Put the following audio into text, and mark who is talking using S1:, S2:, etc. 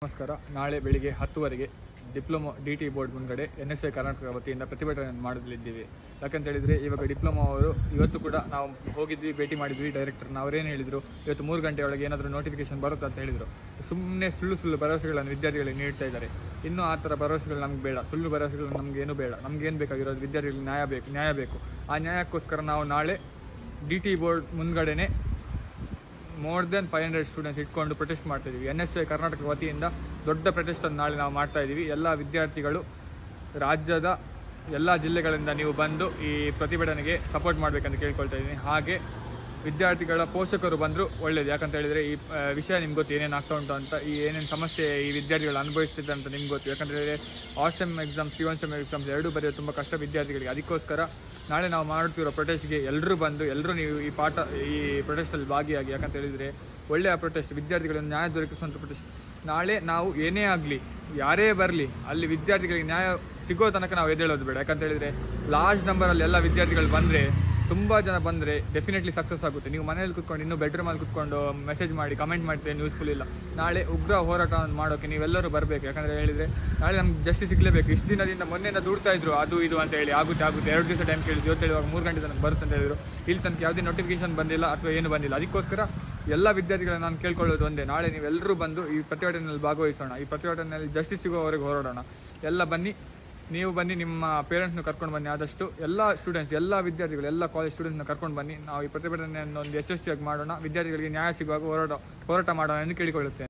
S1: ನಮಸ್ಕಾರ ನಾಳೆ ಬೆಳಿಗ್ಗೆ ಹತ್ತುವರೆಗೆ ಡಿಪ್ಲೊಮಾ ಡಿ ಟಿ ಬೋರ್ಡ್ ಮುಂದ್ಗಡೆ ಎನ್ ಎಸ್ ಐ ಕರ್ನಾಟಕ ವತಿಯಿಂದ ಪ್ರತಿಭಟನೆ ಮಾಡಲಿದ್ದೀವಿ ಯಾಕಂತ ಹೇಳಿದ್ರೆ ಇವಾಗ ಡಿಪ್ಲೊಮಾ ಅವರು ಇವತ್ತು ಕೂಡ ನಾವು ಹೋಗಿದ್ವಿ ಭೇಟಿ ಮಾಡಿದ್ವಿ ಡೈರೆಕ್ಟರ್ನ ಅವರೇನು ಹೇಳಿದ್ರು ಇವತ್ತು ಮೂರು ಗಂಟೆ ಒಳಗೆ ಏನಾದರೂ ನೋಟಿಫಿಕೇಶನ್ ಬರುತ್ತೆ ಅಂತ ಹೇಳಿದ್ರು ಸುಮ್ಮನೆ ಸುಳ್ಳು ಸುಳ್ಳು ಭರವಸೆಗಳನ್ನು ವಿದ್ಯಾರ್ಥಿಗಳಿಗೆ ನೀಡ್ತಾ ಇದ್ದಾರೆ ಇನ್ನೂ ಆ ಥರ ಭರವಸೆಗಳು ನಮ್ಗೆ ಬೇಡ ಸುಳ್ಳು ಭರವಸೆಗಳು ನಮ್ಗೆ ಏನು ಬೇಡ ನಮ್ಗೆ ಏನು ಬೇಕಾಗಿರೋದು ವಿದ್ಯಾರ್ಥಿಗಳಿಗೆ ನ್ಯಾಯ ಬೇಕು ನ್ಯಾಯ ಬೇಕು ಆ ನ್ಯಾಯಕ್ಕೋಸ್ಕರ ನಾವು ನಾಳೆ ಡಿ ಟಿ ಬೋರ್ಡ್ ಮುಂದ್ಗಡೆನೆ more than five hundred students ಇಟ್ಕೊಂಡು ಪ್ರೊಟೆಸ್ಟ್ ಮಾಡ್ತಾ ಇದೀವಿ ಎನ್ ಎಸ್ ಎ ಕರ್ನಾಟಕ ವತಿಯಿಂದ ದೊಡ್ಡ ಪ್ರೊಟೆಸ್ಟ್ ಅನ್ನು ನಾಳೆ ನಾವು ಮಾಡ್ತಾ ಇದ್ದೀವಿ ಎಲ್ಲ ವಿದ್ಯಾರ್ಥಿಗಳು ರಾಜ್ಯದ ಎಲ್ಲ ಜಿಲ್ಲೆಗಳಿಂದ ನೀವು ಬಂದು ಈ ಪ್ರತಿಭಟನೆಗೆ ಸಪೋರ್ಟ್ ಮಾಡಬೇಕಂತ ಕೇಳ್ಕೊಳ್ತಾ ಇದ್ದೀನಿ ಹಾಗೆ ವಿದ್ಯಾರ್ಥಿಗಳ ಪೋಷಕರು ಬಂದರೂ ಒಳ್ಳೇದು ಯಾಕಂತ ಹೇಳಿದರೆ ಈ ಆ, ವಿಷಯ ನಿಮ್ಗೆ ಗೊತ್ತು ಏನೇನು ಆಗ್ತಾ ಉಂಟು ಅಂತ ಈ ಏನೇನು ಸಮಸ್ಯೆ ಈ ವಿದ್ಯಾರ್ಥಿಗಳು ಅನುಭವಿಸ್ತಿದೆ ಅಂತ ನಿಮ್ಗೆ ಗೊತ್ತು ಯಾಕಂತ ಹೇಳಿದರೆ our sem exams C one sem exams ಎರಡೂ ಬರೆಯೋದು ತುಂಬ ಕಷ್ಟ ವಿದ್ಯಾರ್ಥಿಗಳಿಗೆ ಅದಕ್ಕೋಸ್ಕರ ನಾಳೆ ನಾವು ಮಾಡ್ತಿರೋ ಪ್ರೊಟೆಸ್ಟ್ಗೆ ಎಲ್ಲರೂ ಬಂದು ಎಲ್ಲರೂ ನೀವು ಈ ಪಾಠ ಈ ಪ್ರೊಟೆಸ್ಟಲ್ಲಿ ಭಾಗಿಯಾಗಿ ಯಾಕಂತ ಹೇಳಿದರೆ ಒಳ್ಳೆಯ ಪ್ರೊಟೆಸ್ಟ್ ವಿದ್ಯಾರ್ಥಿಗಳಿಗೆ ನ್ಯಾಯ ದೊರಕಿಸುವಂಥ ಪ್ರೊಟೆಸ್ಟ್ ನಾಳೆ ನಾವು ಏನೇ ಆಗಲಿ ಯಾರೇ ಬರಲಿ ಅಲ್ಲಿ ವಿದ್ಯಾರ್ಥಿಗಳಿಗೆ ನ್ಯಾಯ ಸಿಗೋ ತನಕ ನಾವು ಎದ್ದೇಳೋದು ಬೇಡ ಯಾಕಂತ ಹೇಳಿದರೆ ಲಾಸ್ಟ್ ನಂಬರಲ್ಲಿ ಎಲ್ಲ ವಿದ್ಯಾರ್ಥಿಗಳು ಬಂದರೆ ತುಂಬ ಜನ ಬಂದರೆ ಡೆಫಿನೆಟ್ಲಿ ಸಕ್ಸಸ್ ಆಗುತ್ತೆ ನೀವು ಮನೇಲಿ ಕುತ್ಕೊಂಡು ಇನ್ನೂ ಬೆಡ್ರೂಮಲ್ಲಿ ಕುತ್ಕೊಂಡು ಮೆಸೇಜ್ ಮಾಡಿ ಕಮೆಂಟ್ ಮಾಡ್ತೇನೆ ಯೂಸ್ಫುಲ್ ಇಲ್ಲ ನಾಳೆ ಉಗ್ರ ಹೋರಾಟ ಮಾಡೋಕ್ಕೆ ನೀವೆಲ್ಲರೂ ಬರಬೇಕು ಯಾಕಂದರೆ ಹೇಳಿದರೆ ನಾಳೆ ನಮ್ಗೆ ಜಸ್ಟಿಸ್ ಸಿಗಲೇಬೇಕು ಇಷ್ಟು ದಿನದಿಂದ ಮೊನ್ನೆಯಿಂದ ದೂಡ್ತಾ ಇದ್ರು ಅದು ಇದು ಅಂತ ಹೇಳಿ ಆಗುತ್ತೆ ಆಗುತ್ತೆ ಎರಡು ದಿವಸ ಟೈಮ್ ಕೇಳಿದ್ರು ಇವತ್ತು ಹೇಳುವಾಗ ಮೂರು ಗಂಟೆ ತನಕ ಬರುತ್ತೆ ಅಂತ ಹೇಳಿದ್ರು ಇಲ್ಲಿ ತನಕ ಯಾವುದೇ ನೋಟಿಫಿಕೇಶನ್ ಬಂದಿಲ್ಲ ಅಥವಾ ಏನು ಬಂದಿಲ್ಲ ಅದಕ್ಕೋಸ್ಕರ ಎಲ್ಲ ವಿದ್ಯಾರ್ಥಿಗಳನ್ನ ನಾನು ಕೇಳ್ಕೊಳ್ಳೋದು ಒಂದೇ ನಾಳೆ ನೀವೆಲ್ಲರೂ ಬಂದು ಈ ಪ್ರತಿಭಟನೆಯಲ್ಲಿ ಭಾಗವಹಿಸೋಣ ಈ ಪ್ರತಿಭಟನೆಯಲ್ಲಿ ಜಸ್ಟಿಸ್ ಸಿಗೋವರೆಗೆ ಹೋರಾಡೋಣ ಎಲ್ಲ ಬನ್ನಿ ನೀವು ಬನ್ನಿ ನಿಮ್ಮ ಪೇರೆಂಟ್ಸ್ನ ಕರ್ಕೊಂಡು ಬನ್ನಿ ಆದಷ್ಟು ಎಲ್ಲ ಸ್ಟೂಡೆಂಟ್ಸ್ ಎಲ್ಲ ವಿದ್ಯಾರ್ಥಿಗಳು ಎಲ್ಲ ಕಾಲೇಜ್ ಸ್ಟೂಡೆಂಟ್ಸ್ನ ಕರ್ಕೊಂಡು ಬನ್ನಿ ನಾವು ಈ ಪ್ರತಿಭಟನೆಯನ್ನು ಒಂದು ಯಶಸ್ವಿಯಾಗಿ ಮಾಡೋಣ ವಿದ್ಯಾರ್ಥಿಗಳಿಗೆ ನ್ಯಾಯ ಸಿಗುವಾಗ ಹೋರಾಟ ಹೋರಾಟ ಮಾಡೋಣ ಎಂದು ಕೇಳಿಕೊಳ್ಳುತ್ತೇನೆ